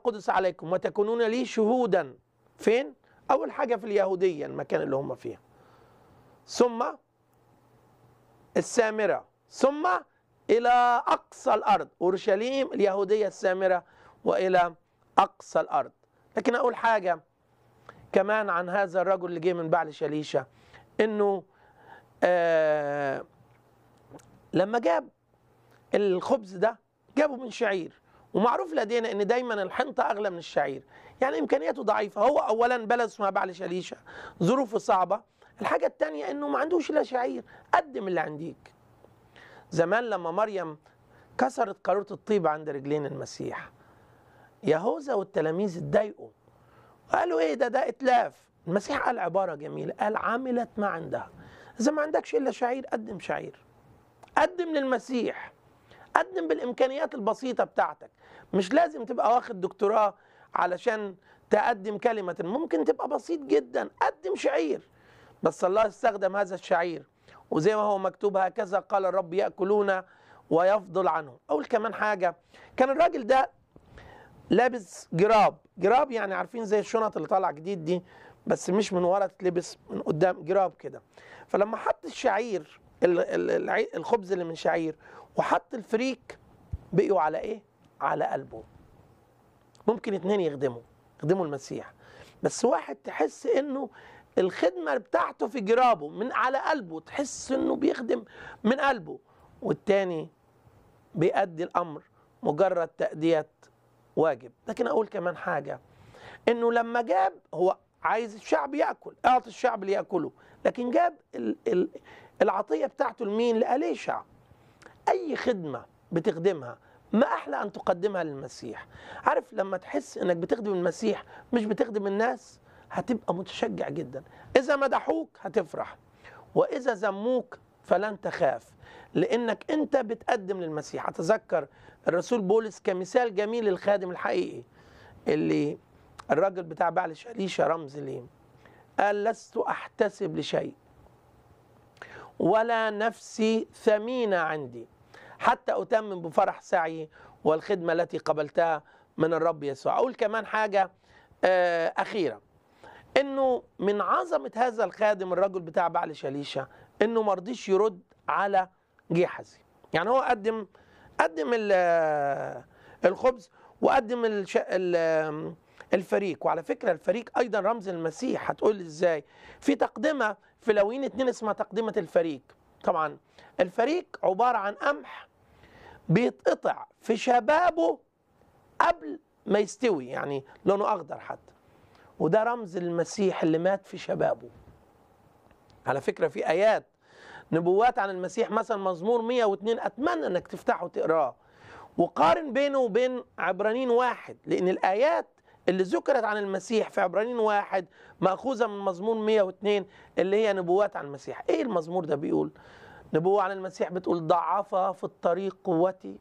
القدس عليكم وتكونون لي شهودا فين اول حاجه في اليهوديه المكان اللي هم فيها ثم السامره ثم الى اقصى الارض اورشليم اليهوديه السامره والى اقصى الارض لكن اقول حاجه كمان عن هذا الرجل اللي جه من بعد شليشه انه آه لما جاب الخبز ده جابه من شعير ومعروف لدينا ان دايما الحنطه اغلى من الشعير يعني امكانياته ضعيفه هو اولا بلد اسمها بعل شليشه ظروفه صعبه الحاجه الثانيه انه ما عندوش الا شعير قدم اللي عنديك زمان لما مريم كسرت قاروره الطيب عند رجلين المسيح يهوذا والتلاميذ اتضايقوا قالوا ايه ده ده اتلاف المسيح قال عباره جميله قال عملت ما عندها اذا ما عندكش الا شعير قدم شعير قدم للمسيح قدم بالامكانيات البسيطه بتاعتك مش لازم تبقى واخد دكتوراه علشان تقدم كلمه ممكن تبقى بسيط جدا قدم شعير بس الله استخدم هذا الشعير وزي ما هو مكتوب هكذا قال الرب ياكلون ويفضل عنهم اقول كمان حاجه كان الراجل ده لابس جراب جراب يعني عارفين زي الشنط اللي طالعه جديد دي بس مش من ورا تلبس من قدام جراب كده فلما حط الشعير ال- ال- العي- الخبز اللي من شعير وحط الفريك بقيوا على ايه على قلبه ممكن اتنين يخدموا يخدموا المسيح بس واحد تحس انه الخدمه بتاعته في جرابه من على قلبه تحس انه بيخدم من قلبه والتاني بيأدي الامر مجرد تأدية واجب لكن اقول كمان حاجه انه لما جاب هو عايز الشعب ياكل اعطي الشعب لياكله لكن جاب ال- ال- العطيه بتاعته لمين لأليشع اي خدمه بتخدمها ما احلى ان تقدمها للمسيح عارف لما تحس انك بتخدم المسيح مش بتخدم الناس هتبقى متشجع جدا اذا مدحوك هتفرح واذا ذموك فلن تخاف لانك انت بتقدم للمسيح اتذكر الرسول بولس كمثال جميل للخادم الحقيقي اللي الراجل بتاع بعل شليشه رمز ليه قال لست احتسب لشيء ولا نفسي ثمينه عندي حتى اتمم بفرح سعي والخدمه التي قبلتها من الرب يسوع اقول كمان حاجه آه، اخيره انه من عظمه هذا الخادم الرجل بتاع بعل شليشه انه ما رضيش يرد على جيحزي يعني هو قدم قدم ال- الخبز وقدم الش... ال- الفريق وعلى فكره الفريق ايضا رمز المسيح هتقول لي ازاي في تقدمه في لوين اتنين اسمها تقدمه الفريق طبعا الفريق عباره عن قمح بيتقطع في شبابه قبل ما يستوي يعني لونه اخضر حتى وده رمز المسيح اللي مات في شبابه على فكره في ايات نبوات عن المسيح مثلا مزمور 102 اتمنى انك تفتحه وتقراه وقارن بينه وبين عبرانيين واحد لان الايات اللي ذكرت عن المسيح في عبرانيين واحد ماخوذه من مزمور 102 اللي هي نبوات عن المسيح ايه المزمور ده بيقول نبوه عن المسيح بتقول ضعف في الطريق قوتي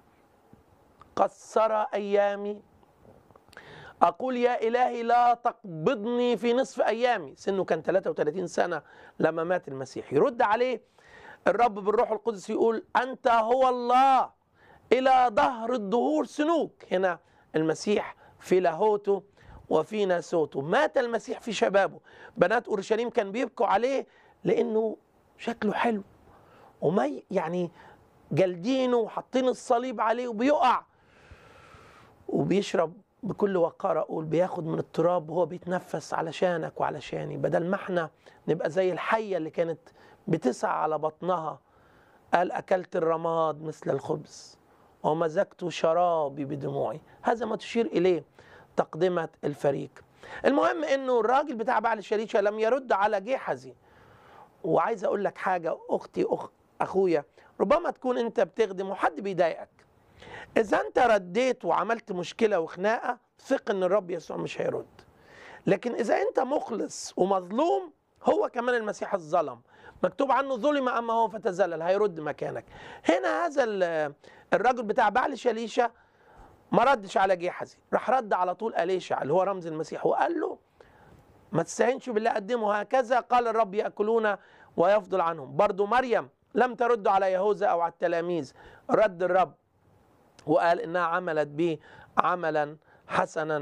قصر ايامي أقول يا إلهي لا تقبضني في نصف أيامي سنه كان 33 سنة لما مات المسيح يرد عليه الرب بالروح القدس يقول أنت هو الله إلى ظهر الدهور سنوك هنا المسيح في لاهوته وفي ناسوته مات المسيح في شبابه بنات أورشليم كان بيبكوا عليه لأنه شكله حلو وما ي- يعني جلدينه وحاطين الصليب عليه وبيقع وبيشرب بكل وقار اقول بياخد من التراب وهو بيتنفس علشانك وعلشاني بدل ما احنا نبقى زي الحيه اللي كانت بتسعى على بطنها قال اكلت الرماد مثل الخبز ومزجت شرابي بدموعي هذا ما تشير اليه تقدمه الفريق المهم انه الراجل بتاع بعل الشريشه لم يرد على جيحزي وعايز اقول لك حاجه اختي أخ اخويا ربما تكون انت بتخدم وحد بيضايقك اذا انت رديت وعملت مشكله وخناقه ثق ان الرب يسوع مش هيرد لكن اذا انت مخلص ومظلوم هو كمان المسيح الظلم مكتوب عنه ظلم اما هو فتذلل هيرد مكانك هنا هذا ال- الرجل بتاع بعل شليشه ما ردش على جيحزي راح رد على طول اليشع اللي هو رمز المسيح وقال له ما تستهينش بالله قدموا هكذا قال الرب ياكلون ويفضل عنهم برضو مريم لم ترد على يهوذا او على التلاميذ رد الرب وقال انها عملت به عملا حسنا